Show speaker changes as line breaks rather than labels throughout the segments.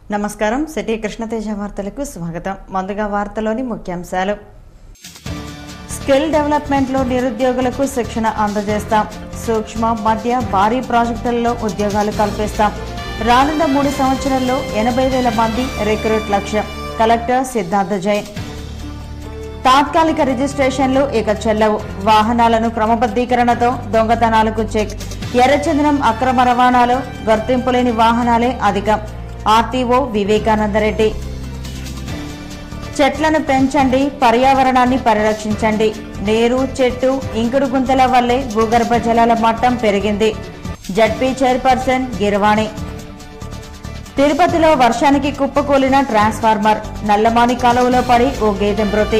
నమస్కారం సిటీ కృష్ణతేజ వార్తలకు స్వాగతం ముందుగా వార్తలోని ముఖ్యాంశాలు స్కిల్ డెవలప్మెంట్లో నిరుద్యోగులకు శిక్షణ అందజేస్తాం సూక్ష్మ మధ్య భారీ ప్రాజెక్టులలో ఉద్యోగాలు కల్పిస్తాం రానున్న మూడు సంవత్సరాల్లో ఎనభై వేల మంది రిక్రూట్ లక్ష్యం కలెక్టర్ సిద్ధార్థ జైన్ తాత్కాలిక రిజిస్ట్రేషన్లు ఇక చెల్లవు వాహనాలను క్రమబద్ధీకరణతో దొంగతనాలకు చెక్ ఎర్రచందనం అక్రమ రవాణాలో గుర్తింపు లేని వాహనాలే అధికం ఆర్టీఓ వివేకానందరెడ్డి చెట్లను పెంచండి పర్యావరణాన్ని పరిరక్షించండి నీరు చెట్టు ఇంకుడు గుంతల వల్లే భూగర్భ జలాల మట్టం పెరిగింది జడ్పీ చైర్పర్సన్ గిరవాణి తిరుపతిలో వర్షానికి కుప్పకూలిన ట్రాన్స్ఫార్మర్ నల్లమాని కాలువలో పడి ఓ గేదె మృతి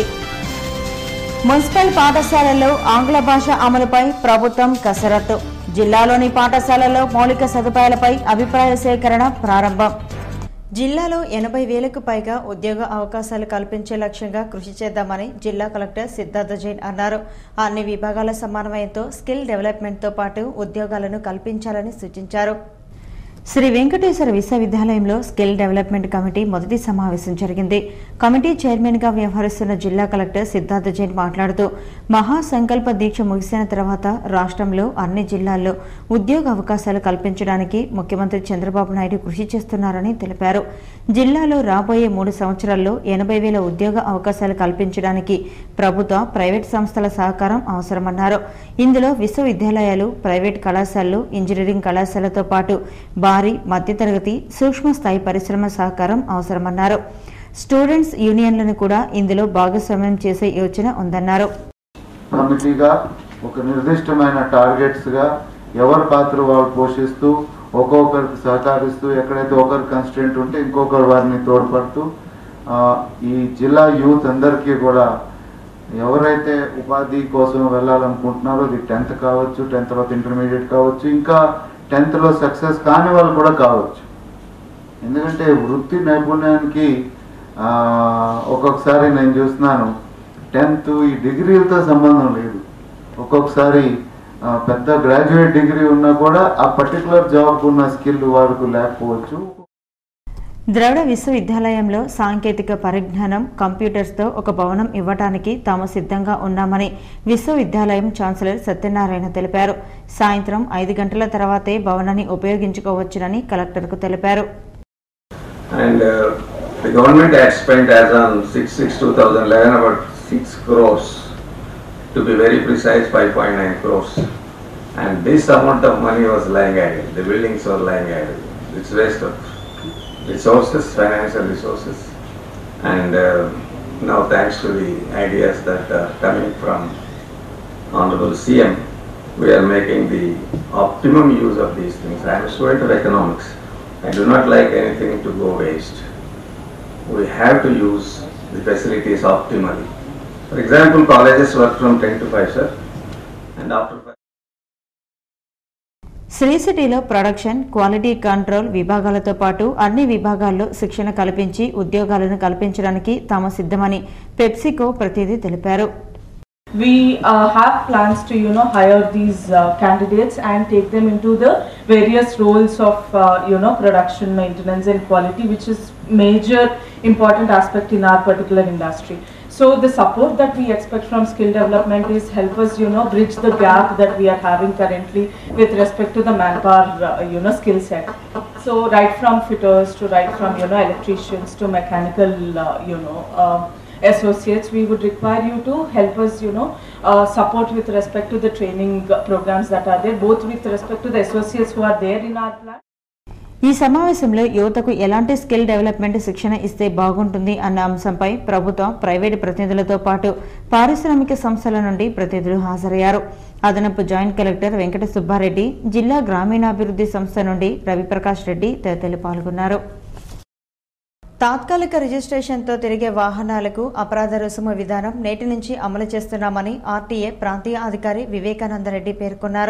మున్సిపల్ పాఠశాలల్లో ఆంగ్ల భాష అమలుపై ప్రభుత్వం కసరత్తు జిల్లాలోని పాఠశాలల్లో మౌలిక సదుపాయాలపై అభిప్రాయ సేకరణ ప్రారంభం జిల్లాలో ఎనభై వేలకు పైగా ఉద్యోగ అవకాశాలు కల్పించే లక్ష్యంగా కృషి చేద్దామని జిల్లా కలెక్టర్ సిద్ధార్థ జైన్ అన్నారు అన్ని విభాగాల సమన్వయంతో స్కిల్ డెవలప్మెంట్తో పాటు ఉద్యోగాలను కల్పించాలని సూచించారు శ్రీ వెంకటేశ్వర విశ్వవిద్యాలయంలో స్కిల్ డెవలప్మెంట్ కమిటీ మొదటి సమావేశం జరిగింది కమిటీ చైర్మన్ గా వ్యవహరిస్తున్న జిల్లా కలెక్టర్ సిద్ధార్థ జైన్ మాట్లాడుతూ మహాసంకల్ప దీక్ష ముగిసిన తర్వాత రాష్ట్రంలో అన్ని జిల్లాల్లో ఉద్యోగ అవకాశాలు కల్పించడానికి ముఖ్యమంత్రి చంద్రబాబు నాయుడు కృషి చేస్తున్నారని తెలిపారు జిల్లాలో రాబోయే మూడు సంవత్సరాల్లో ఎనభై వేల ఉద్యోగ అవకాశాలు కల్పించడానికి ప్రభుత్వ ప్రైవేట్ సంస్థల సహకారం అవసరమన్నారు ఇందులో విశ్వవిద్యాలయాలు ప్రైవేట్ కళాశాలలు ఇంజనీరింగ్ కళాశాలతో పాటు భారీ మధ్యతరగతి సూక్ష్మ స్థాయి పరిశ్రమ సహకారం అవసరమన్నారు స్టూడెంట్స్ యూనియన్లను కూడా ఇందులో భాగస్వామ్యం చేసే యోచన ఉందన్నారు
కమిటీగా ఒక నిర్దిష్టమైన టార్గెట్స్గా ఎవరి పాత్ర వాళ్ళు పోషిస్తూ ఒక్కొక్కరికి సహకరిస్తూ ఎక్కడైతే ఒకరి కన్స్టెంట్ ఉంటే ఇంకొకరు వారిని తోడ్పడుతూ ఆ, ఈ జిల్లా యూత్ అందరికీ కూడా ఎవరైతే ఉపాధి కోసం వెళ్ళాలనుకుంటున్నారో అది టెన్త్ కావచ్చు టెన్త్ తర్వాత ఇంటర్మీడియట్ కావచ్చు ఇంకా టెన్త్లో సక్సెస్ కాని వాళ్ళు కూడా కావచ్చు ఎందుకంటే వృత్తి నైపుణ్యానికి ఆ, ఒక్కొక్కసారి నేను చూస్తున్నాను టెన్త్ ఈ డిగ్రీలతో సంబంధం లేదు ఒక్కొక్కసారి ఆ, పెద్ద గ్రాడ్యుయేట్ డిగ్రీ ఉన్నా కూడా ఆ పర్టికులర్ జాబ్ ఉన్న స్కిల్ వారికి లేకపోవచ్చు
ద్రవిడ విశ్వవిద్యాలయంలో సాంకేతిక పరిజ్ఞానం కంప్యూటర్స్తో ఒక భవనం ఇవ్వటానికి తాము సిద్ధంగా ఉన్నామని విశ్వవిద్యాలయం ఛాన్సలర్ సత్యనారాయణ తెలిపారు సాయంత్రం ఐదు గంటల తర్వాతే భవనాన్ని ఉపయోగించుకోవచ్చునని కలెక్టర్కు తెలిపారు
And uh, the government had spent as on 6-6-2011 about 6 crores, to be very precise 5.9 crores. And this amount of money was lying idle, the buildings were lying idle. It's waste of resources, financial resources. And uh, now thanks to the ideas that are coming from Honorable CM, we are making the optimum use of these things. I am a student of economics. I do not like anything to go waste. We have to use the facilities optimally. For example, colleges work from 10 to 5, sir. And after 5.
Shri సిటీలో production quality control విభాగాలతో పాటు అన్ని విభాగాల్లో శిక్షణ కల్పించి ఉద్యోగాలను కల్పించడానికి తాము సిద్ధమని పెప్సికో ప్రతినిధి తెలిపారు
We uh, have plans to, you know, hire these uh, candidates and take them into the various roles of, uh, you know, production, maintenance and quality, which is major important aspect in our particular industry. So the support that we expect from skill development is help us, you know, bridge the gap that we are having currently with respect to the manpower, uh, you know, skill set. So right from fitters to right from, you know, electricians to mechanical, uh, you know, uh, associates, we would require you to help us, you know, uh, support with respect to the training uh, programs that are there, both with respect to the associates who are there in our plant.
ఈ సమావేశంలో యువతకు ఎలాంటి skill development శిక్షణ ఇస్తే బాగుంటుంది అన్న అంశంపై ప్రభుత్వం ప్రైవేటు ప్రతినిధులతో పాటు పారిశ్రామిక సంస్థల నుండి ప్రతినిధులు హాజరయ్యారు అదనపు జాయింట్ కలెక్టర్ వెంకట సుబ్బారెడ్డి జిల్లా గ్రామీణాభివృద్ధి సంస్థ నుండి రవిప్రకాష్ రెడ్డి తదితరులు పాల్గొన్నారు తాత్కాలిక రిజిస్ట్రేషన్తో తిరిగే వాహనాలకు అపరాధ రుసుము విధానం నేటి నుంచి అమలు చేస్తున్నామని ఆర్టీఏ ప్రాంతీయ అధికారి వివేకానందరెడ్డి పేర్కొన్నారు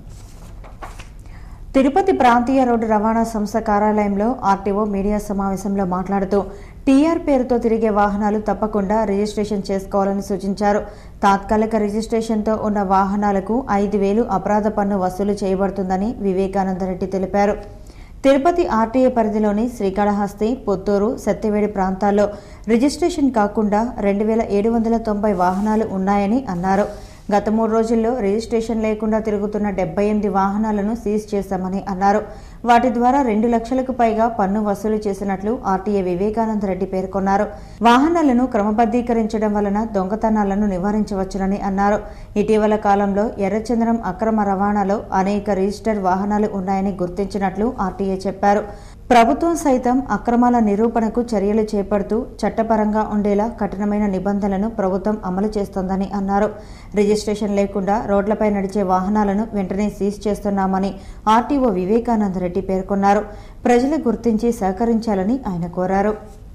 తిరుపతి ప్రాంతీయ రోడ్డు రవాణా సంస్థ కార్యాలయంలో ఆర్టీఓ మీడియా సమావేశంలో మాట్లాడుతూ టీఆర్ పేరుతో తిరిగే వాహనాలు తప్పకుండా రిజిస్ట్రేషన్ చేసుకోవాలని సూచించారు తాత్కాలిక రిజిస్ట్రేషన్తో ఉన్న వాహనాలకు ఐదు వేలు అపరాధ పన్ను వసూలు చేయబడుతుందని వివేకానందరెడ్డి తెలిపారు తిరుపతి ఆర్టీఏ పరిధిలోని శ్రీకాళహస్తి పుత్తూరు సత్యవేడి ప్రాంతాల్లో రిజిస్ట్రేషన్ కాకుండా రెండు వేల ఏడు వందల తొంభై వాహనాలు ఉన్నాయని అన్నారు గత మూడు రోజుల్లో రిజిస్ట్రేషన్ లేకుండా తిరుగుతున్న డెబ్బై ఎనిమిది వాహనాలను సీజ్ చేశామని అన్నారు వాటి ద్వారా రెండు లక్షలకు పైగా పన్ను వసూలు చేసినట్లు ఆర్టీఏ వివేకానంద రెడ్డి పేర్కొన్నారు వాహనాలను క్రమబద్దీకరించడం వలన దొంగతనాలను నివారించవచ్చునని అన్నారు ఇటీవల కాలంలో ఎర్రచంద్రం అక్రమ రవాణాలో అనేక రిజిస్టర్ వాహనాలు ఉన్నాయని గుర్తించినట్లు ఆర్టీఏ చెప్పారు ప్రభుత్వం సైతం అక్రమాల నిరూపణకు చర్యలు చేపడుతూ చట్టపరంగా ఉండేలా కఠినమైన నిబంధనలను ప్రభుత్వం అమలు చేస్తోందని అన్నారు రిజిస్ట్రేషన్ లేకుండా రోడ్లపై నడిచే వాహనాలను వెంటనే సీజ్ చేస్తున్నామని ఆర్టీఓ వివేకానంద రెడ్డి పేర్కొన్నారు ప్రజలు గుర్తించి సహకరించాలని ఆయన కోరారు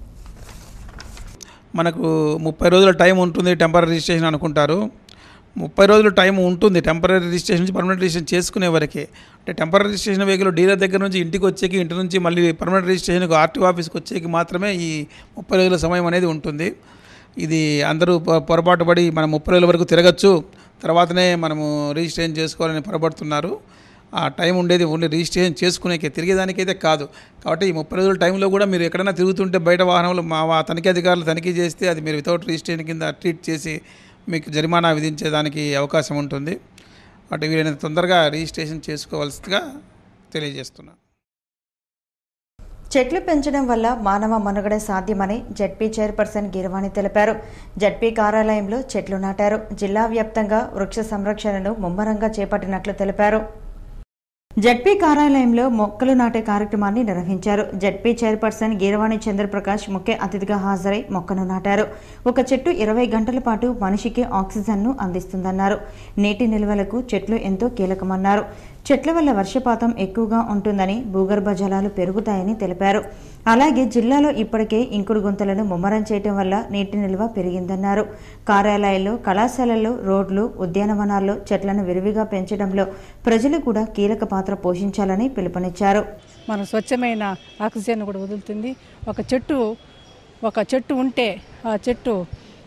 మనకు ముప్పై రోజుల టైం ఉంటుంది టెంపరీ రిజిస్ట్రేషన్ అనుకుంటారు ముప్పై రోజుల టైం ఉంటుంది టెంపరీ రిజిస్ట్రేషన్ నుంచి పర్మనెంట్ రిజిస్ట్రేషన్ చేసుకునే వరకే అంటే టెంపరీ రిజిస్ట్రేషన్ వెహికల్ డీలర్ దగ్గర నుంచి ఇంటికి వచ్చేకి ఇంటి నుంచి మళ్ళీ పర్మనెంట్ రిజిస్ట్రేషన్కి ఆర్టీఓ ఆఫీస్కి వచ్చేకి మాత్రమే ఈ ముప్పై రోజుల సమయం అనేది ఉంటుంది ఇది అందరూ పొ- పొరపాటు పడి మనం ముప్పై రోజుల వరకు తిరగచ్చు తర్వాతనే మనము రిజిస్ట్రేషన్ చేసుకోవాలని పొరపడుతున్నారు ఆ టైం ఉండేది ఓన్లీ రిజిస్ట్రేషన్ చేసుకునేకే తిరిగేదానికైతే కాదు కాబట్టి ఈ ముప్పై రోజుల టైంలో కూడా మీరు ఎక్కడైనా తిరుగుతుంటే బయట వాహనంలో మా వా- తనిఖీ అధికారులు తనిఖీ చేస్తే అది మీరు వితౌట్ రిజిస్ట్రేషన్ కింద ట్రీట్ చేసి మీకు జరిమానా విధించేదానికి అవకాశం ఉంటుంది కాబట్టి వీలైనంత తొందరగా రిజిస్ట్రేషన్ చేసుకోవాల్సిందిగా తెలియజేస్తున్నాను
చెట్లు పెంచడం వల్ల మానవ మనుగడ సాధ్యమని జడ్పీ చైర్పర్సన్ గిరవాణి తెలిపారు జడ్పీ కార్యాలయంలో చెట్లు నాటారు జిల్లా వ్యాప్తంగా వృక్ష సంరక్షణను ముమ్మరంగా చేపట్టినట్లు తెలిపారు జడ్పీ కార్యాలయంలో మొక్కలు నాటే కార్యక్రమాన్ని నిర్వహించారు జడ్పీ చైర్పర్సన్ గీరవాణి చంద్రప్రకాష్ ముఖ్య అతిథిగా హాజరై మొక్కను నాటారు ఒక చెట్టు ఇరవై గంటల పాటు మనిషికి ఆక్సిజన్ను అందిస్తుందన్నారు నీటి నిల్వలకు చెట్లు ఎంతో కీలకమన్నారు చెట్ల వల్ల వర్షపాతం ఎక్కువగా ఉంటుందని భూగర్భ జలాలు పెరుగుతాయని తెలిపారు అలాగే జిల్లాలో ఇప్పటికే ఇంకుడు గుంతలను ముమ్మరం చేయటం వల్ల నీటి నిల్వ పెరిగిందన్నారు కార్యాలయాల్లో కళాశాలల్లో రోడ్లు ఉద్యానవనాల్లో చెట్లను విరివిగా పెంచడంలో ప్రజలు కూడా కీలక పాత్ర పోషించాలని పిలుపునిచ్చారు
మన స్వచ్ఛమైన ఆక్సిజన్ కూడా వదులుతుంది ఒక చెట్టు ఒక చెట్టు ఉంటే ఆ చెట్టు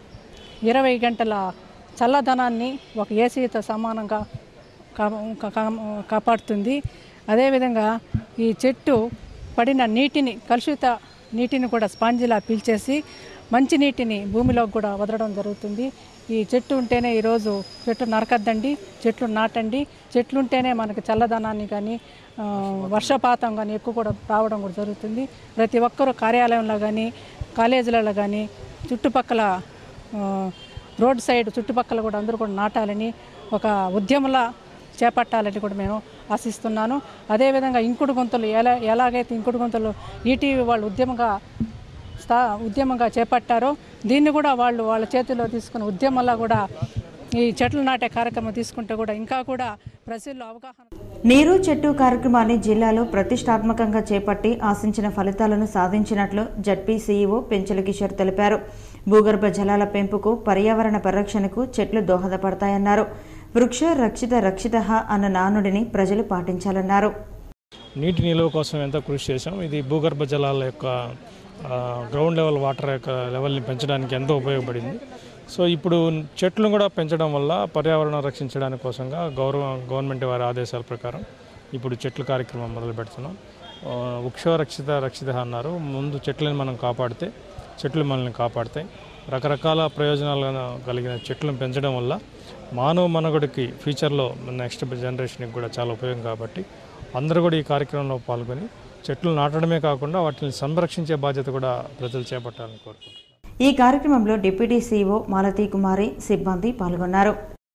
ఇరవై గంటల చల్లదనాన్ని ఒక ఏసీతో సమానంగా కా- కా- కా- కాపాడుతుంది అదేవిధంగా ఈ చెట్టు పడిన నీటిని కలుషిత నీటిని కూడా స్పాంజిలా పీల్చేసి మంచి నీటిని భూమిలోకి కూడా వదలడం జరుగుతుంది ఈ చెట్టు ఉంటేనే ఈరోజు చెట్టు నరకద్దండి చెట్లు నాటండి చెట్లు ఉంటేనే మనకి చల్లదనాన్ని కానీ ఆ, వర్షపాతం కానీ ఎక్కువ కూడా రావడం కూడా జరుగుతుంది ప్రతి ఒక్కరూ కార్యాలయంలో కానీ కాలేజీలలో కానీ చుట్టుపక్కల ఆ, రోడ్ సైడ్ చుట్టుపక్కల కూడా అందరూ కూడా నాటాలని ఒక ఉద్యమంలా చేపట్టాలని కూడా మేము ఆశిస్తున్నాను అదేవిధంగా ఇంకుడు గుంతలు ఎలా ఎలాగైతే ఇంకుడు గుంతలు ఈటీవీ వాళ్ళు ఉద్యమంగా స్థా ఉద్యమంగా చేపట్టారో దీన్ని కూడా వాళ్ళు వాళ్ళ చేతిలో తీసుకుని ఉద్యమంలా కూడా ఈ చెట్లు నాటే కార్యక్రమం తీసుకుంటే కూడా ఇంకా కూడా ప్రజల్లో అవగాహన
నీరు చెట్టు కార్యక్రమాన్ని జిల్లాలో ప్రతిష్టాత్మకంగా చేపట్టి ఆశించిన ఫలితాలను సాధించినట్లు జడ్పీ సీఈఓ పెంచల కిషోర్ తెలిపారు భూగర్భ జలాల పెంపుకు పర్యావరణ పరిరక్షణకు చెట్లు దోహదపడతాయన్నారు వృక్ష రక్షిత రక్షిత అన్న నానుడిని ప్రజలు పాటించాలన్నారు
నీటి నిల్వ కోసం ఎంతో కృషి చేశాం ఇది భూగర్భ జలాల యొక్క ఆ, గ్రౌండ్ లెవెల్ వాటర్ యొక్క లెవెల్ని పెంచడానికి ఎంతో ఉపయోగపడింది సో ఇప్పుడు చెట్లను కూడా పెంచడం వల్ల పర్యావరణం రక్షించడానికి కోసంగా గౌరవ గవర్నమెంట్ వారి ఆదేశాల ప్రకారం ఇప్పుడు చెట్ల కార్యక్రమం మొదలు పెడుతున్నాం ఆ, వృక్ష రక్షిత రక్షిత అన్నారు ముందు చెట్లను మనం కాపాడితే చెట్లు మనల్ని కాపాడతాయి రకరకాల ప్రయోజనాలు కలిగిన చెట్లను పెంచడం వల్ల మానవ మనుగడకి ఫ్యూచర్లో నెక్స్ట్ జనరేషన్కి కూడా చాలా ఉపయోగం కాబట్టి అందరూ కూడా ఈ కార్యక్రమంలో పాల్గొని చెట్లు నాటడమే కాకుండా వాటిని సంరక్షించే బాధ్యత కూడా ప్రజలు చేపట్టాలని కోరుకుంటున్నాను
ఈ కార్యక్రమంలో డిప్యూటీ సీఈఓ మాలతీ కుమారి సిబ్బంది పాల్గొన్నారు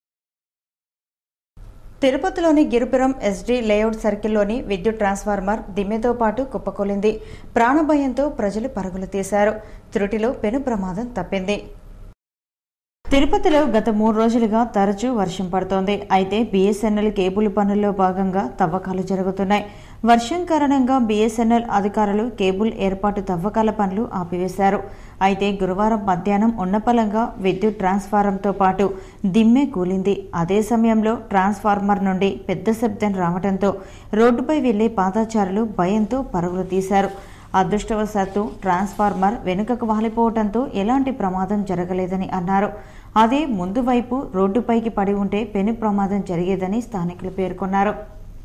తిరుపతిలోని గిరిపురం ఎస్డీ లేఅవుట్ సర్కిల్లోని విద్యుత్ ట్రాన్స్ఫార్మర్ దిమ్మెతో పాటు కుప్పకూలింది ప్రాణభయంతో ప్రజలు పరుగులు తీశారు త్రుటిలో పెను ప్రమాదం తప్పింది తిరుపతిలో గత మూడు రోజులుగా తరచూ వర్షం పడుతోంది అయితే బీఎస్ఎన్ఎల్ కేబుల్ పనుల్లో భాగంగా తవ్వకాలు జరుగుతున్నాయి వర్షం కారణంగా బీఎస్ఎన్ఎల్ అధికారులు కేబుల్ ఏర్పాటు తవ్వకాల పనులు ఆపివేశారు అయితే గురువారం మధ్యాహ్నం ఉన్నపలంగా విద్యుత్ ట్రాన్స్ఫారంతో పాటు దిమ్మె కూలింది అదే సమయంలో ట్రాన్స్ఫార్మర్ నుండి పెద్ద శబ్దం రావడంతో రోడ్డుపై వెళ్లే పాదాచారులు భయంతో పరుగులు తీశారు అదృష్టవశాత్తు ట్రాన్స్ఫార్మర్ వెనుకకు వాలిపోవడంతో ఎలాంటి ప్రమాదం జరగలేదని అన్నారు అదే ముందు వైపు రోడ్డుపైకి పడి ఉంటే పెను ప్రమాదం జరిగేదని స్థానికులు పేర్కొన్నారు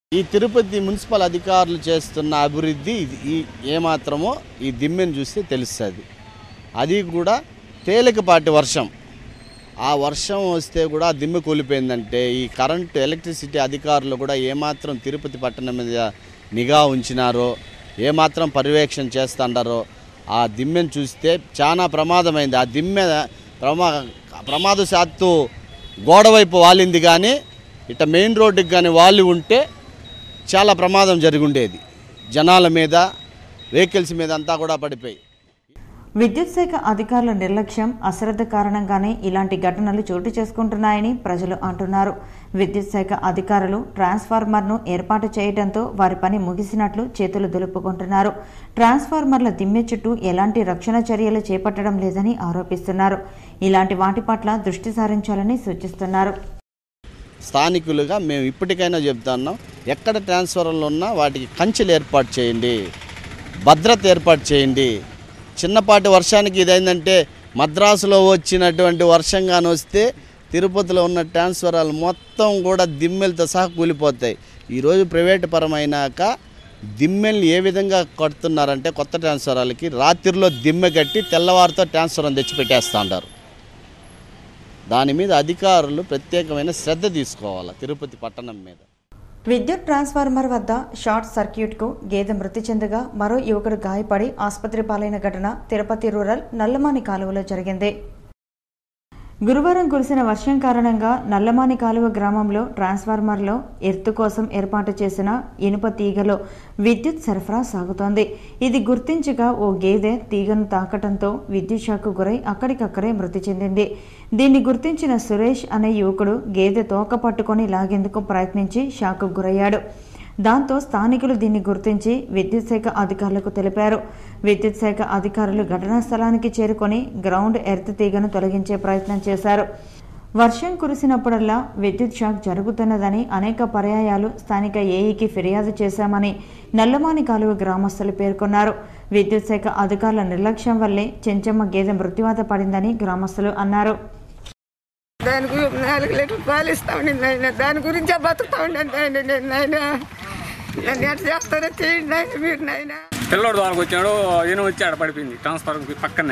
ఈ తిరుపతి మున్సిపల్ అధికారులు చేస్తున్న అభివృద్ధి ఇది ఈ ఏమాత్రమో ఈ దిమ్మెను చూస్తే తెలుస్తుంది అది కూడా తేలికపాటి వర్షం ఆ వర్షం వస్తే కూడా ఆ దిమ్మె కూలిపోయిందంటే ఈ కరెంట్ ఎలక్ట్రిసిటీ అధికారులు కూడా ఏమాత్రం తిరుపతి పట్టణం మీద నిఘా ఉంచినారో ఏమాత్రం పర్యవేక్షణ చేస్తుండారో ఆ దిమ్మెను చూస్తే చాలా ప్రమాదమైంది ఆ దిమ్మె ప్రమా ప్రమాదశాత్తు గోడవైపు వాలింది కానీ ఇట మెయిన్ రోడ్డుకి కానీ వాలి ఉంటే చాలా ప్రమాదం జరిగుండేది జనాల మీద వెహికల్స్ మీద అంతా కూడా పడిపోయి
విద్యుత్ శాఖ అధికారుల నిర్లక్ష్యం అశ్రద్ధ కారణంగానే ఇలాంటి ఘటనలు చోటు చేసుకుంటున్నాయని ప్రజలు అంటున్నారు విద్యుత్ శాఖ అధికారులు ట్రాన్స్ఫార్మర్ను ఏర్పాటు చేయడంతో వారి పని ముగిసినట్లు చేతులు దులుపుకుంటున్నారు ట్రాన్స్ఫార్మర్ల దిమ్మె చుట్టూ ఎలాంటి రక్షణ చర్యలు చేపట్టడం లేదని ఆరోపిస్తున్నారు ఇలాంటి వాటి పట్ల దృష్టి సారించాలని సూచిస్తున్నారు
స్థానికులుగా మేము ఇప్పటికైనా చెప్తున్నాం ఎక్కడ ట్రాన్స్ఫర్లు ఉన్నా వాటికి కంచెలు ఏర్పాటు చేయండి భద్రత ఏర్పాటు చేయండి చిన్నపాటి వర్షానికి ఇదైందంటే మద్రాసులో వచ్చినటువంటి వర్షంగాని వస్తే తిరుపతిలో ఉన్న ట్రాన్స్ఫరాలు మొత్తం కూడా దిమ్మెలతో సహా కూలిపోతాయి ఈరోజు ప్రైవేట్ పరమైనాక దిమ్మెల్ని ఏ విధంగా కడుతున్నారంటే కొత్త ట్రాన్స్ఫరాలకి రాత్రిలో దిమ్మె కట్టి తెల్లవారితో ట్రాన్స్ఫరం తెచ్చి పెట్టేస్తూ ఉంటారు దాని మీద అధికారులు ప్రత్యేకమైన శ్రద్ధ తీసుకోవాలి తిరుపతి పట్టణం మీద
విద్యుత్ ట్రాన్స్ఫార్మర్ వద్ద షార్ట్ సర్క్యూట్కు గేదె మృతి చెందగా మరో యువకుడు గాయపడి ఆసుపత్రి పాలైన ఘటన తిరుపతి రూరల్ నల్లమాని కాలువలో జరిగింది గురువారం కురిసిన వర్షం కారణంగా నల్లమాని కాలువ గ్రామంలో ట్రాన్స్ఫార్మర్లో ఎర్త్ కోసం ఏర్పాటు చేసిన ఇనుప తీగలో విద్యుత్ సరఫరా సాగుతోంది ఇది గుర్తించగా ఓ గేదె తీగను తాకటంతో విద్యుత్ షాకు గురై అక్కడికక్కడే మృతి చెందింది దీన్ని గుర్తించిన సురేష్ అనే యువకుడు గేదె తోక పట్టుకొని లాగేందుకు ప్రయత్నించి షాకు గురయ్యాడు దాంతో స్థానికులు దీన్ని గుర్తించి విద్యుత్ శాఖ అధికారులకు తెలిపారు విద్యుత్ శాఖ అధికారులు ఘటనా స్థలానికి చేరుకొని గ్రౌండ్ ఎర్త్ తీగను తొలగించే ప్రయత్నం చేశారు వర్షం కురిసినప్పుడల్లా విద్యుత్ షాక్ జరుగుతున్నదని అనేక పర్యాయాలు స్థానిక ఏఈకి ఫిర్యాదు చేశామని నల్లమాని కాలువ గ్రామస్తులు పేర్కొన్నారు విద్యుత్ శాఖ అధికారుల నిర్లక్ష్యం వల్లే చెంచమ్మ గేదె మృత్యువాత పడిందని గ్రామస్తులు అన్నారు
దాని గురించి నాలుగు లీటర్ పాలు ఇస్తా ఉండింది ఆయన దాని గురించే బతుకుతా ఉండండి ఆయన నేను నాయన నన్ను ఎట్లా చేస్తారో చేయండి నాయన మీరు నాయన
పిల్లోడు వాళ్ళకి వచ్చాడు ఈయన వచ్చి ఆడ పడిపోయింది ట్రాన్స్ఫర్ పక్కనే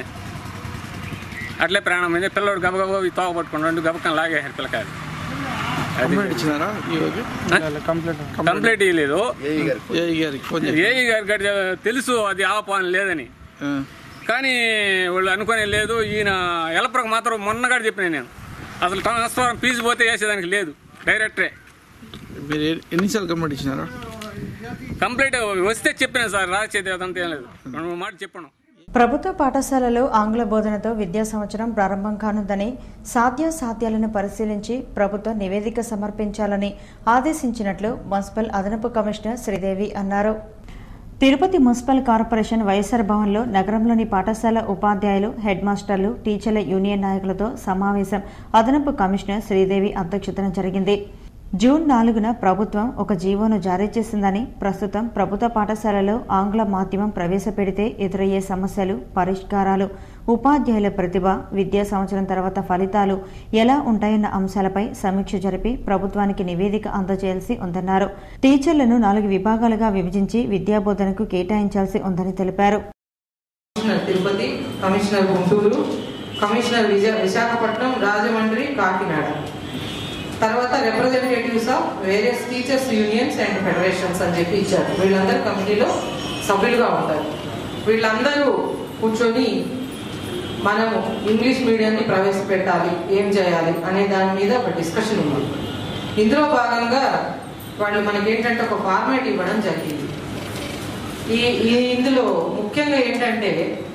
అట్లే ప్రాణం మీద పిల్లోడు గబగబా ఈ తోక పట్టుకున్నాడు గబకం లాగేశారు పిల్లకాయలు
కంప్లైంట్ ఇచ్చినారా ఈరోజు
కంప్లైంట్ ఇవ్వలేదు
ఏఈ గారికి ఫోన్ చేసి
ఏఈ గారికి గట్టిగా తెలుసు అది ఆపాలని లేదని కానీ వాళ్ళు అనుకునే లేదు ఈయన ఎలప్రకు మాత్రం మొన్నగాడు చెప్పిన నేను అసలు ట్రాన్స్ఫర్ ఫీజు పోతే వేసేదానికి లేదు డైరెక్టరే
మీరు ఎ- ఎన్నిసార్లు కంప్లైంట్ ఇచ్చినారా
కంప్లైంట్ వస్తే చెప్పిన సార్ రాసేది అదంతా ఏం లేదు రెండు మూడు మాట చెప్పను
ప్రభుత్వ పాఠశాలలో ఆంగ్ల బోధనతో విద్యా సంవత్సరం ప్రారంభం కానుందని సాధ్యాసాధ్యాలను పరిశీలించి ప్రభుత్వ నివేదిక సమర్పించాలని ఆదేశించినట్లు మున్సిపల్ అదనపు కమిషనర్ శ్రీదేవి అన్నారు తిరుపతి మున్సిపల్ కార్పొరేషన్ వైఎస్ఆర్ భవన్లో నగరంలోని పాఠశాల ఉపాధ్యాయులు హెడ్ మాస్టర్లు టీచర్ల యూనియన్ నాయకులతో సమావేశం అదనపు కమిషనర్ శ్రీదేవి అధ్యక్షతన జరిగింది జూన్ నాలుగున ప్రభుత్వం ఒక జీవోను జారీ చేసిందని ప్రస్తుతం ప్రభుత్వ పాఠశాలలో ఆంగ్ల మాధ్యమం ప్రవేశపెడితే ఎదురయ్యే సమస్యలు పరిష్కారాలు ఉపాధ్యాయుల ప్రతిభ విద్యా సంవత్సరం తర్వాత ఫలితాలు ఎలా ఉంటాయన్న అంశాలపై సమీక్ష జరిపి ప్రభుత్వానికి నివేదిక అందజేయాల్సి ఉందన్నారు టీచర్లను నాలుగు విభాగాలుగా విభజించి విద్యాబోధనకు కేటాయించాల్సి ఉందని తెలిపారు
commissioner Tirupati commissioner Guntur commissioner Vijaya Visakhapatnam Rajahmundry Kakinada తర్వాత representatives of various teachers unions and federations అని చెప్పి ఇచ్చారు వీళ్ళందరూ కమిటీలో సభ్యులుగా ఉంటారు వీళ్ళందరూ కూర్చొని మనము ఇంగ్లీష్ మీడియాన్ని ప్రవేశపెట్టాలి ఏం చేయాలి అనే దాని మీద ఒక డిస్కషన్ ఉంది ఇందులో భాగంగా వాళ్ళు మనకి ఏంటంటే ఒక ఫార్మాట్ ఇవ్వడం జరిగింది ఈ ఈ ఇందులో ముఖ్యంగా ఏంటంటే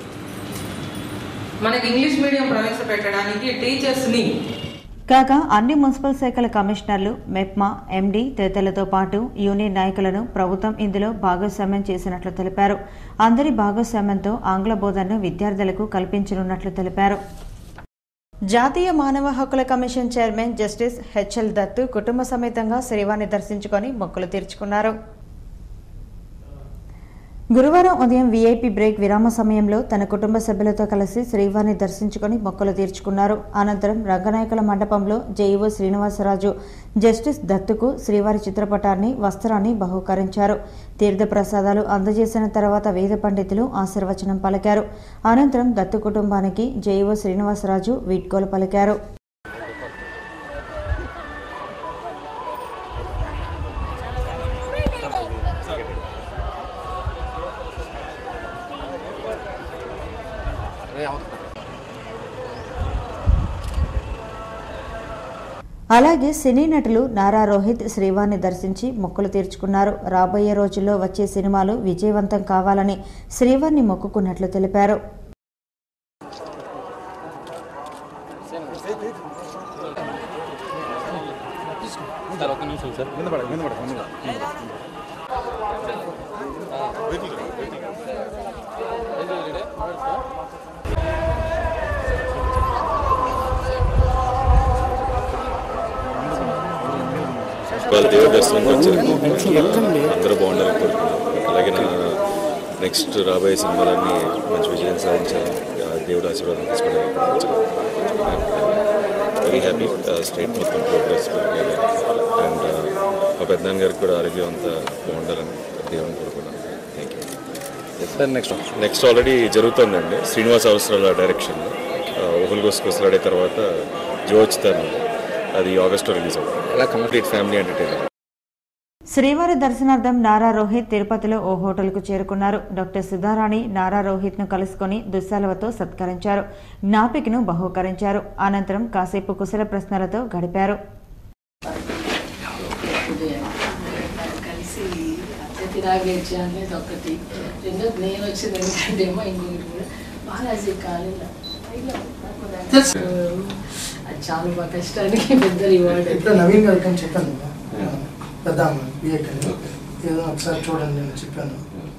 మనకి ఇంగ్లీష్ మీడియం ప్రవేశపెట్టడానికి టీచర్స్ని
కాగా అన్ని మున్సిపల్ శాఖల కమిషనర్లు మెప్మా ఎండీ తదితరులతో పాటు యూనియన్ నాయకులను ప్రభుత్వం ఇందులో భాగస్వామ్యం చేసినట్లు తెలిపారు అందరి భాగస్వామ్యంతో ఆంగ్ల బోధనను విద్యార్థులకు కల్పించనున్నట్లు తెలిపారు జాతీయ మానవ హక్కుల commission chairman justice HL Dattu కుటుంబ సమేతంగా శ్రీవాణి దర్శించుకొని మొక్కులు తీర్చుకున్నారు గురువారం ఉదయం వీఐపీ బ్రేక్ విరామ సమయంలో తన కుటుంబ సభ్యులతో కలిసి శ్రీవారిని దర్శించుకుని మొక్కలు తీర్చుకున్నారు అనంతరం రంగనాయకుల మండపంలో జేఈఓ శ్రీనివాసరాజు జస్టిస్ దత్తుకు శ్రీవారి చిత్రపటాన్ని వస్త్రాన్ని బహూకరించారు తీర్థ ప్రసాదాలు అందజేసిన తర్వాత వేద పండితులు ఆశీర్వచనం పలికారు అనంతరం దత్తు కుటుంబానికి జేఈఓ శ్రీనివాసరాజు వీడ్కోలు పలికారు అలాగే సినీ నటులు నారా రోహిత్ శ్రీవారిని దర్శించి మొక్కులు తీర్చుకున్నారు రాబోయే రోజుల్లో వచ్చే సినిమాలు విజయవంతం కావాలని శ్రీవారిని మొక్కుకున్నట్లు తెలిపారు
వాళ్ళ దేవుడి దర్శనంకి వచ్చారు అందరూ బాగుండాలని కోరుకున్నాను అలాగే నా నెక్స్ట్ రాబోయే సినిమాలన్నీ మంచి విజయం సాధించాలని ఆ దేవుడి ఆశీర్వాదం తీసుకోవడానికి వచ్చాను వెరీ హ్యాపీ స్టేట్ మొత్తం ప్రోగ్రెస్ పెరిగేది అండ్ మా పెద్దనాన్న గారికి కూడా ఆరోగ్యం అంతా బాగుండాలని దేవుని కోరుకున్నాను thank you next next already జరుగుతుందండి శ్రీనివాస్ అవసరాల డైరెక్షన్ ఊహుల్ కొసలాడే తర్వాత జోచితాను అది ఆగస్ట్లో రిలీజ్ అవుతుంది అలా కంప్లీట్ ఫ్యామిలీ ఎంటర్టైనర్
శ్రీవారి దర్శనార్థం నారా రోహిత్ తిరుపతిలో ఓ హోటల్కు చేరుకున్నారు డాక్టర్ సుధారాణి నారా రోహిత్ను కలుసుకొని దుస్సాలవతో సత్కరించారు జ్ఞాపికను బహూకరించారు అనంతరం కాసేపు కుశల ప్రశ్నలతో గడిపారు
కలిసి అతిథి రాగేర్చి అనేది ఒకటి రెండోది నేను వచ్చింది ఎందుకంటే ఏమో ఇంకొకటి కూడా బాలాజీ కాలేజ్ అది చాలా బాగా కష్టానికి పెద్ద రివార్డ్
ఇప్పుడు నవీన్ గారికి అని చెప్పాను పెద్ద వివేకని ఏదో ఒకసారి చూడండి నేను చెప్పాను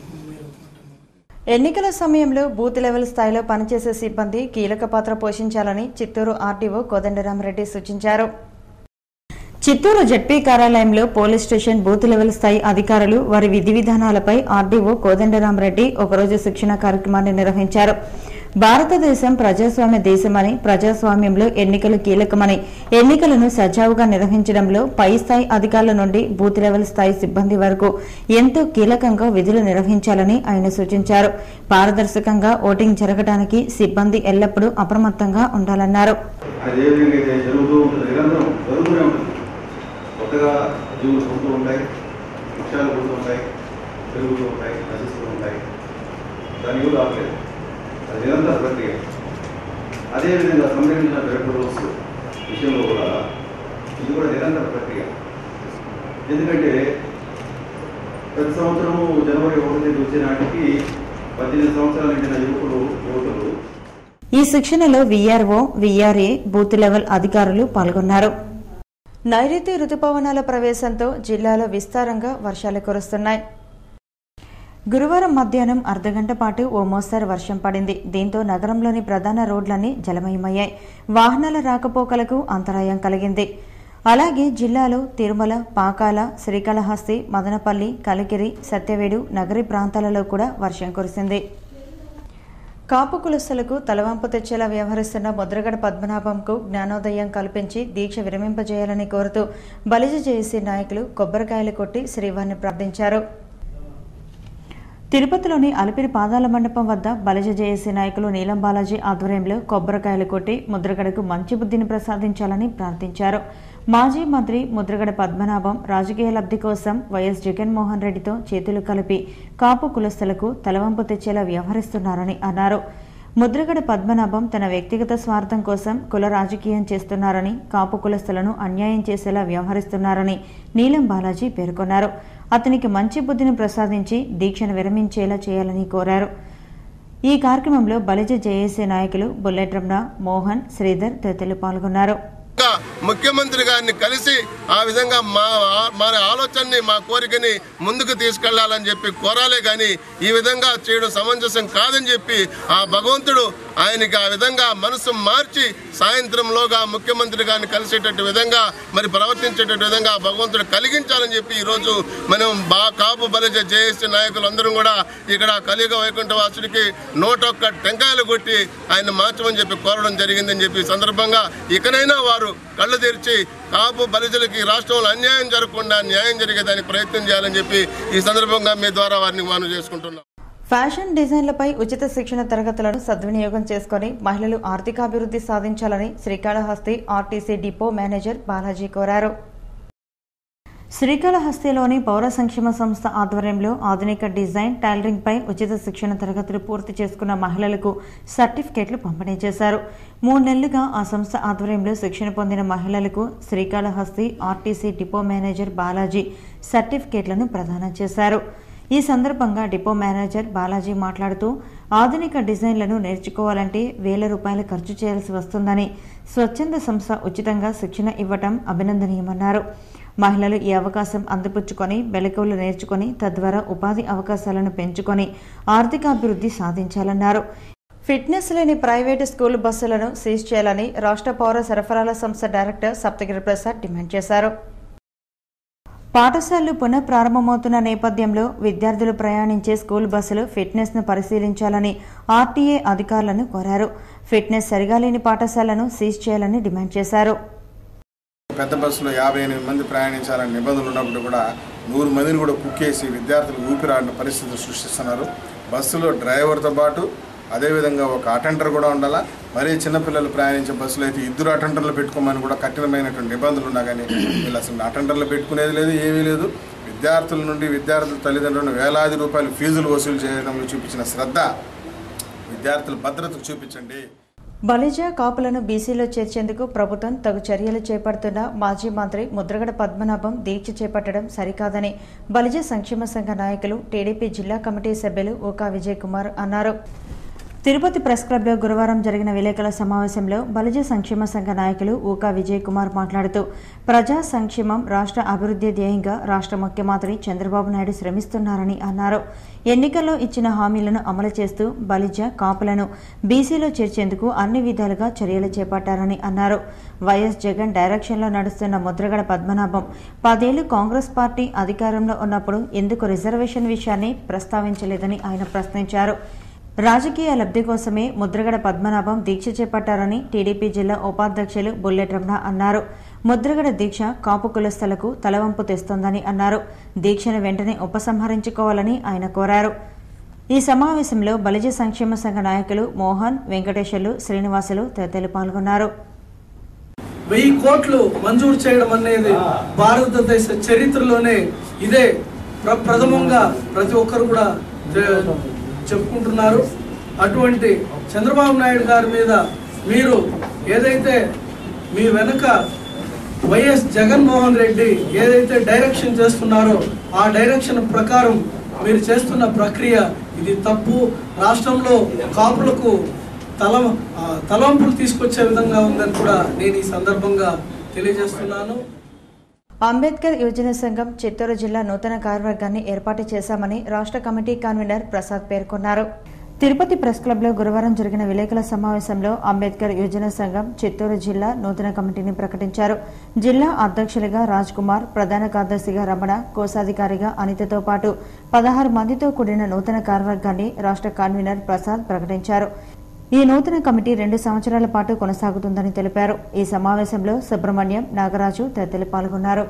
ఎన్నికల సమయంలో బూత్ లెవెల్ స్థాయిలో పనిచేసే సిబ్బంది కీలక పాత్ర పోషించాలని చిత్తూరు ఆర్డీఓ కోదండరామరెడ్డి సూచించారు చిత్తూరు జడ్పీ కార్యాలయంలో పోలీస్ స్టేషన్ బూత్ లెవెల్ స్థాయి అధికారులు వారి విధి విధానాలపై ఆర్డీఓ కోదండరామరెడ్డి ఒకరోజు శిక్షణ కార్యక్రమాన్ని నిర్వహించారు భారతదేశం ప్రజాస్వామ్య దేశమని ప్రజాస్వామ్యంలో ఎన్నికలు కీలకమని ఎన్నికలను సజావుగా నిర్వహించడంలో పై స్థాయి అధికారుల నుండి బూత్ లెవెల్ స్థాయి సిబ్బంది వరకు ఎంతో కీలకంగా విధులు నిర్వహించాలని ఆయన సూచించారు పారదర్శకంగా ఓటింగ్ జరగడానికి సిబ్బంది ఎల్లప్పుడూ అప్రమత్తంగా ఉండాలన్నారు
అది ఏ విధంగా అయితే జరుగుతూ ఉంటుంది నిరంతరం జరుగుతూనే ఉంటుంది కొత్తగా జీవులు పుడుతూ ఉంటాయి వృక్షాలు పుడుతూ ఉంటాయి పెరుగుతూ ఉంటాయి నశిస్తూ ఉంటాయి దాని యూలు ఆపలేదు అది నిరంతర ప్రక్రియ అదేవిధంగా సంరక్షించిన పెరడు రోజు విషయంలో కూడా ఇది కూడా నిరంతర ప్రక్రియ ఎందుకంటే ప్రతి సంవత్సరము జనవరి ఒకటి తేదీ వచ్చే నాటికి పద్దెనిమిది సంవత్సరాలు నిండిన యువకులు యువతులు
ఈ శిక్షణలో వీఆర్ఓ వీఆర్ఏ బూత్ లెవెల్ అధికారులు పాల్గొన్నారు నైరుతి రుతుపవనాల ప్రవేశంతో జిల్లాలో విస్తారంగా వర్షాలు కురుస్తున్నాయి గురువారం మధ్యాహ్నం అర్ధగంట పాటు ఓ మోస్తరు వర్షం పడింది దీంతో నగరంలోని ప్రధాన రోడ్లన్నీ జలమయమయ్యాయి వాహనాల రాకపోకలకు అంతరాయం కలిగింది అలాగే జిల్లాలో తిరుమల పాకాల శ్రీకాళహస్తి మదనపల్లి కలికిరి సత్యవేడు నగరి ప్రాంతాలలో కూడా వర్షం కురిసింది కాపు కులస్తులకు తలవంపు తెచ్చేలా వ్యవహరిస్తున్న ముద్రగడ పద్మనాభంకు జ్ఞానోదయం కల్పించి దీక్ష విరమింపజేయాలని కోరుతూ బలిజ జేఏసీ నాయకులు కొబ్బరికాయలు కొట్టి శ్రీవారిని ప్రార్థించారు తిరుపతిలోని అలిపిరి పాదాల మండపం వద్ద బలిజ జేఏసీ నాయకులు నీలం బాలాజీ ఆధ్వర్యంలో కొబ్బరికాయలు కొట్టి ముద్రగడకు మంచి బుద్ధిని ప్రసాదించాలని ప్రార్థించారు మాజీ మంత్రి ముద్రగడ పద్మనాభం రాజకీయ లబ్ధి కోసం వైఎస్ జగన్మోహన్ రెడ్డితో చేతులు కలిపి కాపు కులస్తులకు తలవంపు తెచ్చేలా వ్యవహరిస్తున్నారని అన్నారు ముద్రగడ పద్మనాభం తన వ్యక్తిగత స్వార్థం కోసం కుల రాజకీయం చేస్తున్నారని కాపు కులస్తులను అన్యాయం చేసేలా వ్యవహరిస్తున్నారని నీలం బాలాజీ పేర్కొన్నారు అతనికి మంచి బుద్ధిని ప్రసాదించి దీక్షను విరమించేలా చేయాలని కోరారు ఈ కార్యక్రమంలో బలిజ జేఏసీ నాయకులు బుల్లెట్ రమణ మోహన్ శ్రీధర్ తదితరులు పాల్గొన్నారు
ముఖ్యమంత్రి గారిని కలిసి ఆ విధంగా మా మన ఆలోచనని మా కోరికని ముందుకు తీసుకెళ్లాలని చెప్పి కోరాలే కానీ ఈ విధంగా చేయడం సమంజసం కాదని చెప్పి ఆ భగవంతుడు ఆయనకి ఆ విధంగా మనసు మార్చి సాయంత్రంలోగా ముఖ్యమంత్రి గారిని కలిసేటట్టు విధంగా మరి ప్రవర్తించేటట్టు విధంగా భగవంతుడు కలిగించాలని చెప్పి ఈరోజు మనం బా కాపు బలిజ జేఏసీ నాయకులు అందరం కూడా ఇక్కడ కలియుగ వైకుంఠ వాసుడికి నూటొక్క టెంకాయలు కొట్టి ఆయన మార్చమని చెప్పి కోరడం జరిగిందని చెప్పి ఈ సందర్భంగా ఇకనైనా వారు కళ్ళు తెరిచి కాపు బలిజలకి ఈ రాష్ట్రంలో అన్యాయం జరగకుండా న్యాయం జరిగేదానికి ప్రయత్నం చేయాలని చెప్పి ఈ సందర్భంగా మీ ద్వారా వారిని మనం చేసుకుంటున్నాం
ఫ్యాషన్ డిజైన్లపై ఉచిత శిక్షణ తరగతులను సద్వినియోగం చేసుకుని మహిళలు ఆర్థికాభివృద్ధి సాధించాలని Srikalahasti RTC depot manager Balaji కోరారు శ్రీకాళహస్తిలోని పౌర సంక్షేమ సంస్థ ఆధ్వర్యంలో ఆధునిక డిజైన్ టైలరింగ్పై ఉచిత శిక్షణ తరగతులు పూర్తి చేసుకున్న మహిళలకు సర్టిఫికేట్లు పంపిణీ చేశారు మూడు నెలలుగా ఆ సంస్థ ఆధ్వర్యంలో శిక్షణ పొందిన మహిళలకు Srikalahasti RTC depot manager Balaji సర్టిఫికేట్లను ప్రదానం చేశారు ఈ సందర్భంగా డిపో మేనేజర్ బాలాజీ మాట్లాడుతూ ఆధునిక డిజైన్లను నేర్చుకోవాలంటే వేల రూపాయలు ఖర్చు చేయాల్సి వస్తుందని స్వచ్ఛంద సంస్థ ఉచితంగా శిక్షణ ఇవ్వటం అభినందనీయమన్నారు మహిళలు ఈ అవకాశం అందిపుచ్చుకొని మెలకువలు నేర్చుకొని తద్వారా ఉపాధి అవకాశాలను పెంచుకొని ఆర్థికాభివృద్ధి సాధించాలన్నారు ఫిట్నెస్ లేని ప్రైవేటు స్కూల్ బస్సులను సీజ్ చేయాలని రాష్ట్ర పౌర సరఫరాల సంస్థ డైరెక్టర్ సప్తగిరి ప్రసాద్ డిమాండ్ చేశారు పాఠశాలలు పునః ప్రారంభమవుతున్న నేపథ్యంలో విద్యార్థులు ప్రయాణించే స్కూల్ బస్సులు ఫిట్నెస్ ను పరిశీలించాలని ఆర్టీఏ అధికారులను కోరారు ఫిట్నెస్ సరిగా లేని పాఠశాలను సీజ్ చేయాలని డిమాండ్ చేశారు
పెద్ద బస్సులో యాభై ఎనిమిది మంది ప్రయాణించాలని నిబంధనలు ఉన్నప్పుడు కూడా నూరు మందిని కూడా కుక్కేసి విద్యార్థులు ఊపిరాడిన పరిస్థితులు సృష్టిస్తున్నారు బస్సులో డ్రైవర్తో పాటు అదేవిధంగా ఒక అటెండర్ కూడా ఉండాలా మరీ చిన్నపిల్లలు ప్రయాణించే బస్సులో అయితే ఇద్దరు అటెండర్లు పెట్టుకోమని కూడా కఠినమైనటువంటి నిబంధనలు ఉన్నా కానీ వీళ్ళు అసలు అటెండర్లు పెట్టుకునేది లేదు ఏమీ లేదు విద్యార్థుల నుండి విద్యార్థుల తల్లిదండ్రులను వేలాది రూపాయలు ఫీజులు వసూలు చేయడంలో చూపించిన శ్రద్ధ విద్యార్థుల భద్రతకు చూపించండి
బలిజ కాపులను బీసీలో చేర్చేందుకు ప్రభుత్వం తగు చర్యలు చేపడుతున్న మాజీ మంత్రి ముద్రగడ పద్మనాభం దీక్ష చేపట్టడం సరికాదని బలిజ సంక్షేమ సంఘ నాయకులు టీడీపీ జిల్లా కమిటీ సభ్యులు ఊకా విజయ్ కుమార్ అన్నారు తిరుపతి ప్రెస్ క్లబ్లో గురువారం జరిగిన విలేకరుల సమావేశంలో బలిజ సంక్షేమ సంఘ నాయకులు ఊకా విజయ్ కుమార్ మాట్లాడుతూ ప్రజా సంక్షేమం రాష్ట్ర అభివృద్ధి ధ్యేయంగా రాష్ట్ర ముఖ్యమంత్రి చంద్రబాబు నాయుడు శ్రమిస్తున్నారని అన్నారు ఎన్నికల్లో ఇచ్చిన హామీలను అమలు చేస్తూ బలిజ కాపులను బీసీలో చేర్చేందుకు అన్ని విధాలుగా చర్యలు చేపట్టారని అన్నారు వైఎస్ జగన్ డైరెక్షన్లో నడుస్తున్న ముద్రగడ పద్మనాభం పదేళ్లు కాంగ్రెస్ పార్టీ అధికారంలో ఉన్నప్పుడు ఎందుకు రిజర్వేషన్ విషయాన్ని ప్రస్తావించలేదని ఆయన ప్రశ్నించారు రాజకీయ లబ్ధి కోసమే ముద్రగడ పద్మనాభం దీక్ష చేపట్టారని టీడీపీ జిల్లా ఉపాధ్యక్షులు బుల్లెట్ రమణ అన్నారు ముద్రగడ దీక్ష కాపు కులస్తులకు తలవంపు తెస్తోందని అన్నారు దీక్షను వెంటనే ఉపసంహరించుకోవాలని ఆయన కోరారు ఈ సమావేశంలో బలిజ సంక్షేమ సంఘ నాయకులు మోహన్ వెంకటేశ్వర్లు శ్రీనివాసులు తదితరులు పాల్గొన్నారు
వెయ్యి కోట్లు మంజూరు చేయడం అనేది భారతదేశ చరిత్రలోనే ఇదే ప్ర ప్రథమంగా ప్రతి ఒక్కరు కూడా చె- చెప్పుకుంటున్నారు అటువంటి చంద్రబాబు నాయుడు గారి మీద మీరు ఏదైతే మీ వెనుక వైఎస్ జగన్మోహన్ రెడ్డి ఏదైతే డైరెక్షన్ చేస్తున్నారో ఆ డైరెక్షన్ ప్రకారం మీరు చేస్తున్న ప్రక్రియ ఇది తప్పు రాష్ట్రంలో కాపులకు తల ఆ, తలంపులు తీసుకొచ్చే విధంగా ఉందని కూడా నేను ఈ సందర్భంగా తెలియజేస్తున్నాను
అంబేద్కర్ యువజన సంఘం చిత్తూరు జిల్లా నూతన కార్యవర్గాన్ని ఏర్పాటు చేశామని రాష్ట్ర కమిటీ కన్వీనర్ ప్రసాద్ పేర్కొన్నారు తిరుపతి ప్రెస్ క్లబ్లో గురువారం జరిగిన విలేకరుల సమావేశంలో అంబేద్కర్ యువజన సంఘం చిత్తూరు జిల్లా నూతన కమిటీని ప్రకటించారు జిల్లా అధ్యక్షులుగా రాజ్ కుమార్ ప్రధాన కార్యదర్శిగా రమణ కోశాధికారిగా అనితతో పాటు పదహారు మందితో కూడిన నూతన కార్యవర్గాన్ని రాష్ట్ర కన్వీనర్ ప్రసాద్ ప్రకటించారు ఈ నూతన కమిటీ రెండు సంవత్సరాల పాటు కొనసాగుతుందని తెలిపారు ఈ సమావేశంలో సుబ్రహ్మణ్యం నాగరాజు తదితరులు పాల్గొన్నారు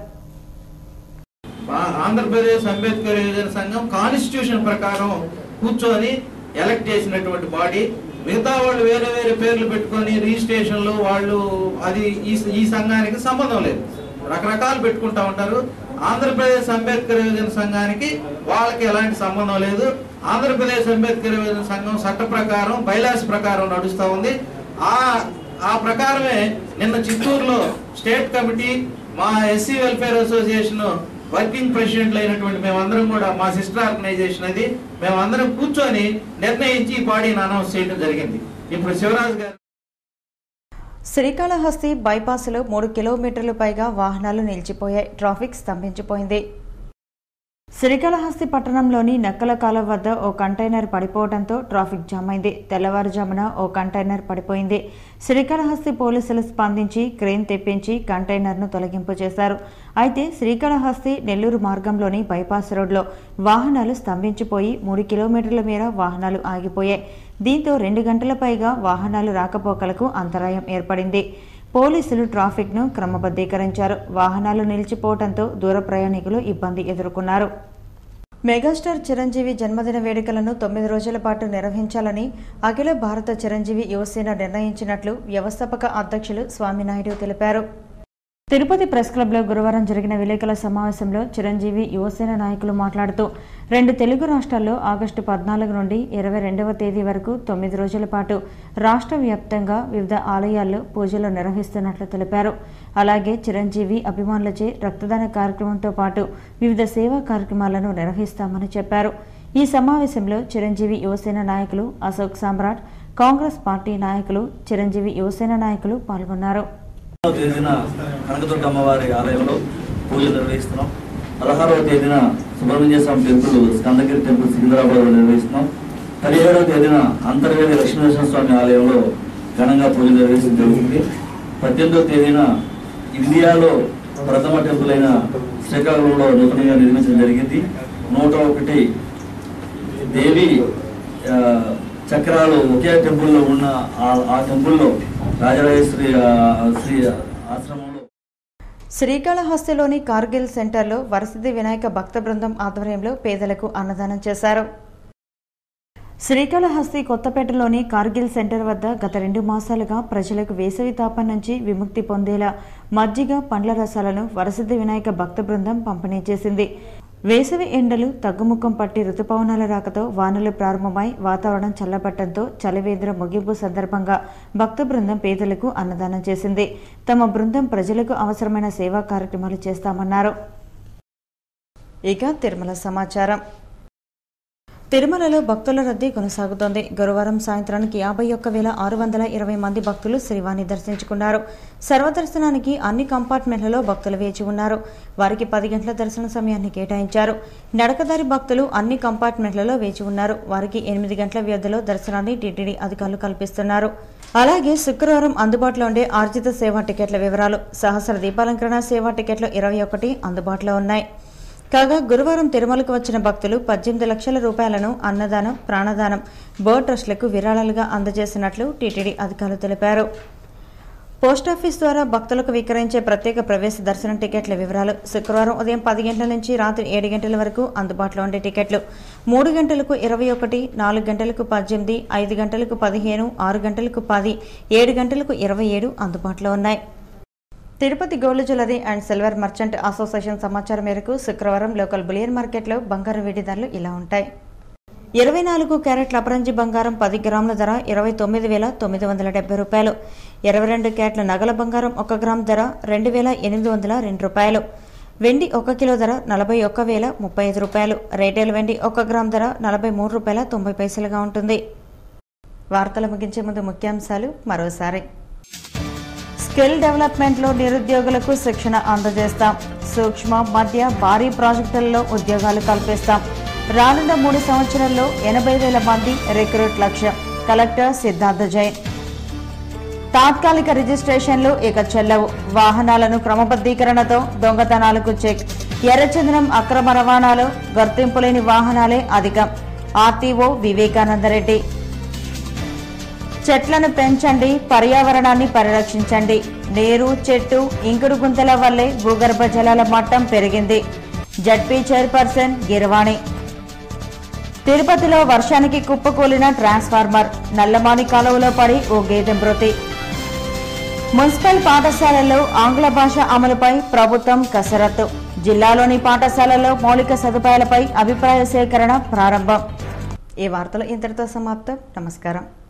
ఆ- ఆంధ్రప్రదేశ్ అంబేద్కర్ యువజన సంఘం కాన్స్టిట్యూషన్ ప్రకారం కూర్చొని ఎలక్ట్ చేసినటువంటి బాడీ మిగతా వాళ్ళు వేరే వేరే పేర్లు పెట్టుకొని రిజిస్ట్రేషన్లు వాళ్ళు అది ఈ ఈ సంఘానికి సంబంధం లేదు రకరకాలు పెట్టుకుంటా ఉంటారు ఆంధ్రప్రదేశ్ అంబేద్కర్ యువజన సంఘానికి వాళ్ళకి ఎలాంటి సంబంధం లేదు ఆంధ్రప్రదేశ్ అంబేద్కర్ యువజన సంఘం చట్ట ప్రకారం బైలాస్ ప్రకారం నడుస్తూ ఉంది ఆ ఆ ప్రకారమే నిన్న చిత్తూరులో స్టేట్ కమిటీ మా ఎస్సీ వెల్ఫేర్ అసోసియేషన్ వర్కింగ్ ప్రెసిడెంట్లు అయినటువంటి మేమందరం కూడా మా సిస్టర్ ఆర్గనైజేషన్ అది మేమందరం కూర్చొని నిర్ణయించి ఈ బాడీని అనౌన్స్ చేయడం జరిగింది ఇప్పుడు శివరాజ్ గారు
శ్రీకాళహస్తి బైపాస్లో మూడు కిలోమీటర్లు పైగా వాహనాలు నిలిచిపోయాయి ట్రాఫిక్ స్తంభించిపోయింది శ్రీకాళహస్తి పట్టణంలోని నక్కల కాలువ వద్ద ఓ కంటైనర్ పడిపోవడంతో ట్రాఫిక్ జామ్ అయింది తెల్లవారుజామున ఓ కంటైనర్ పడిపోయింది శ్రీకాళహస్తి పోలీసులు స్పందించి క్రేన్ తెప్పించి కంటైనర్ను తొలగింపు చేశారు అయితే శ్రీకాళహస్తి నెల్లూరు మార్గంలోని బైపాస్ రోడ్లో వాహనాలు స్తంభించిపోయి మూడు కిలోమీటర్ల మేర వాహనాలు ఆగిపోయాయి దీంతో రెండు గంటల పైగా వాహనాలు రాకపోకలకు అంతరాయం ఏర్పడింది పోలీసులు ట్రాఫిక్ను క్రమబద్ధీకరించారు వాహనాలు నిలిచిపోవడంతో దూర ప్రయాణికులు ఇబ్బంది ఎదుర్కొన్నారు మెగాస్టార్ చిరంజీవి జన్మదిన వేడుకలను తొమ్మిది రోజుల పాటు నిర్వహించాలని అఖిల భారత చిరంజీవి యువసేన నిర్ణయించినట్లు వ్యవస్థాపక అధ్యక్షులు స్వామినాయుడు తెలిపారు తిరుపతి ప్రెస్ క్లబ్లో గురువారం జరిగిన విలేకరుల సమావేశంలో చిరంజీవి యువసేన నాయకులు మాట్లాడుతూ రెండు తెలుగు రాష్ట్రాల్లో ఆగస్టు పద్నాలుగు నుండి ఇరవై రెండవ తేదీ వరకు తొమ్మిది రోజుల పాటు రాష్ట్ర వ్యాప్తంగా వివిధ ఆలయాల్లో పూజలు నిర్వహిస్తున్నట్లు తెలిపారు అలాగే చిరంజీవి అభిమానులచే రక్తదాన కార్యక్రమంతో పాటు వివిధ సేవా కార్యక్రమాలను నిర్వహిస్తామని చెప్పారు ఈ సమావేశంలో చిరంజీవి యువసేన నాయకులు అశోక్ సామ్రాట్ కాంగ్రెస్ పార్టీ నాయకులు చిరంజీవి యువసేన నాయకులు పాల్గొన్నారు
పదహారవ తేదీన కనకదుర్గ అమ్మవారి ఆలయంలో పూజలు నిర్వహిస్తున్నాం పదహారవ తేదీన సుబ్రహ్మణ్య స్వామి టెంపుల్ స్కందగిరి టెంపుల్ సికింద్రాబాద్లో నిర్వహిస్తున్నాం పదిహేడవ తేదీన అంతర్వేది లక్ష్మీనరసింహ స్వామి ఆలయంలో ఘనంగా పూజలు నిర్వహించడం జరుగుతుంది పద్దెనిమిదవ తేదీన ఇండియాలో ప్రథమ టెంపుల్ అయిన శ్రీకాకుళంలో నూతనంగా నిర్మించడం జరిగింది నూట ఒకటి దేవి ఆ, చక్రాలు ఒకే టెంపుల్లో ఉన్న ఆ- ఆ టెంపుల్లో రాజరాజేశ్వరి ఆ, శ్రీ ఆశ్రమంలో
శ్రీకాళహస్తిలోని కార్గిల్ సెంటర్లో వరసిద్ధి వినాయక భక్త బృందం ఆధ్వర్యంలో పేదలకు అన్నదానం చేశారు శ్రీకాళహస్తి కొత్తపేటలోని కార్గిల్ సెంటర్ వద్ద గత రెండు మాసాలుగా ప్రజలకు వేసవి తాపం నుంచి విముక్తి పొందేలా మజ్జిగ పండ్ల రసాలను వరసిద్ధి వినాయక భక్త బృందం పంపిణీ చేసింది వేసవి ఎండలు తగ్గుముఖం పట్టి రుతుపవనాల రాకతో వానలు ప్రారంభమై వాతావరణం చల్లబట్టడంతో చలివేంద్ర ముగింపు సందర్భంగా భక్త బృందం పేదలకు అన్నదానం చేసింది తమ బృందం ప్రజలకు అవసరమైన సేవా కార్యక్రమాలు చేస్తామన్నారు ఇక తిరుమల సమాచారం తిరుమలలో భక్తుల రద్దీ కొనసాగుతోంది గురువారం సాయంత్రానికి యాభై ఒక్క వేల ఆరు వందల ఇరవై మంది భక్తులు శ్రీవాణి దర్శించుకున్నారు సర్వదర్శనానికి అన్ని కంపార్ట్మెంట్లలో భక్తులు వేచి ఉన్నారు వారికి పది గంటల దర్శన సమయాన్ని కేటాయించారు నడకదారి భక్తులు అన్ని కంపార్ట్మెంట్లలో వేచి ఉన్నారు వారికి ఎనిమిది గంటల వ్యవధిలో దర్శనాన్ని టీటీడీ అధికారులు కల్పిస్తున్నారు అలాగే శుక్రవారం అందుబాటులో ఉండే ఆర్జిత సేవా టికెట్ల వివరాలు సహస్ర దీపాలంకరణ సేవా టికెట్లు ఇరవై ఒకటి అందుబాటులో ఉన్నాయి కాగా గురువారం తిరుమలకు వచ్చిన భక్తులు పద్దెనిమిది లక్షల రూపాయలను అన్నదానం ప్రాణదానం బర్డ్ ట్రస్టులకు విరాళాలుగా అందజేసినట్లు టీటీడీ అధికారులు తెలిపారు పోస్టాఫీస్ ద్వారా భక్తులకు విక్రయించే ప్రత్యేక ప్రవేశ దర్శనం టికెట్ల వివరాలు శుక్రవారం ఉదయం పది గంటల నుంచి రాత్రి ఏడు గంటల వరకు అందుబాటులో ఉండే టికెట్లు మూడు గంటలకు ఇరవై ఒకటి నాలుగు గంటలకు పద్దెనిమిది ఐదు గంటలకు పదిహేను ఆరు గంటలకు పది ఏడు గంటలకు ఇరవై ఏడు అందుబాటులో ఉన్నాయి Tirupati gold jewellery and silver merchant association సమాచారం మేరకు శుక్రవారం లోకల్ బులియన్ మార్కెట్లో బంగారం వేడి ధరలు ఇలా ఉంటాయి ఇరవై నాలుగు క్యారెట్ల అపరంజి బంగారం పది గ్రాముల ధర ఇరవై తొమ్మిది వేల తొమ్మిది వందల డెబ్బై రూపాయలు ఇరవై రెండు క్యారెట్ల నగల బంగారం ఒక గ్రామ్ ధర రెండు వేల ఎనిమిది వందల రెండు రూపాయలు వెండి ఒక కిలో ధర నలభై ఒక్క వేల ముప్పై ఐదు రూపాయలు రైటైల్ వెండి ఒక గ్రామ్ ధర నలభై మూడు రూపాయల తొంభై పైసలుగా ఉంటుంది వార్తలు ముగించే ముందు ముఖ్యాంశాలు మరోసారి స్కిల్ డెవలప్మెంట్లో నిరుద్యోగులకు శిక్షణ అందజేస్తాం సూక్ష్మ మధ్య భారీ ప్రాజెక్టులలో ఉద్యోగాలు కల్పిస్తాం రానున్న మూడు సంవత్సరాల్లో ఎనభై వేల మంది రిక్రూట్ లక్ష్యం కలెక్టర్ సిద్ధార్థ జైన్ తాత్కాలిక రిజిస్ట్రేషన్లు ఇక చెల్లవు వాహనాలను క్రమబద్ధీకరణతో దొంగతనాలకు చెక్ ఎర్రచందనం అక్రమ రవాణాలో గుర్తింపు లేని వాహనాలే అధికం ఆర్టీఓ వివేకానందరెడ్డి చెట్లను పెంచండి పర్యావరణాన్ని పరిరక్షించండి నీరు చెట్టు ఇంకుడు గుంతల వల్లే భూగర్భ జలాల మట్టం పెరిగింది జడ్పీ చైర్పర్సన్ గిరవాణి తిరుపతిలో వర్షానికి కుప్పకూలిన ట్రాన్స్ఫార్మర్ నల్లమాని కాలువలో పడి ఓ గేదె మృతి మున్సిపల్ పాఠశాలల్లో ఆంగ్ల భాష అమలుపై ప్రభుత్వం కసరత్తు జిల్లాలోని పాఠశాలల్లో మౌలిక సదుపాయాలపై అభిప్రాయ సేకరణ ప్రారంభం ఈ వార్తలు ఇంతటితో సమాప్తం నమస్కారం